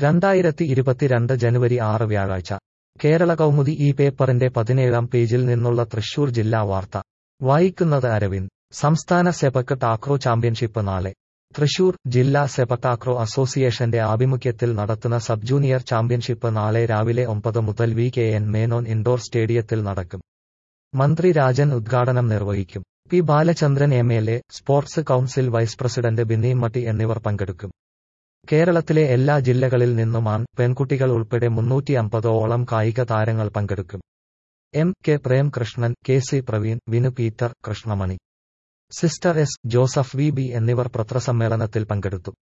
രണ്ടായിരത്തി ഇരുപത്തിരണ്ട് ജനുവരി ആറ് വ്യാഴാഴ്ച കേരള കൗമുദി ഈ പേപ്പറിന്റെ പതിനേഴാം പേജിൽ നിന്നുള്ള തൃശൂർ ജില്ലാ വാർത്ത വായിക്കുന്നത് അരവിന്ദ് സംസ്ഥാന സെപക്ക് ടാക്രോ ചാമ്പ്യൻഷിപ്പ് നാളെ തൃശൂർ ജില്ലാ സെപക് ടാക്രോ അസോസിയേഷന്റെ ആഭിമുഖ്യത്തിൽ നടത്തുന്ന സബ് ജൂനിയർ ചാമ്പ്യൻഷിപ്പ് നാളെ രാവിലെ ഒമ്പത് മുതൽ V K N Menon indoor സ്റ്റേഡിയത്തിൽ നടക്കും മന്ത്രി രാജൻ ഉദ്ഘാടനം നിർവഹിക്കും P Balachandran M L A sports council vice president Binnimatti എന്നിവർ പങ്കെടുക്കും കേരളത്തിലെ എല്ലാ ജില്ലകളിൽ നിന്നും ആൺ പെൺകുട്ടികൾ ഉൾപ്പെടെ മുന്നൂറ്റി അമ്പതോളം കായിക താരങ്ങൾ പങ്കെടുക്കും M K Premkrishnan K C Praveen Vinu Peter Krishnamani sister S Joseph V B എന്നിവർ പത്രസമ്മേളനത്തിൽ പങ്കെടുത്തു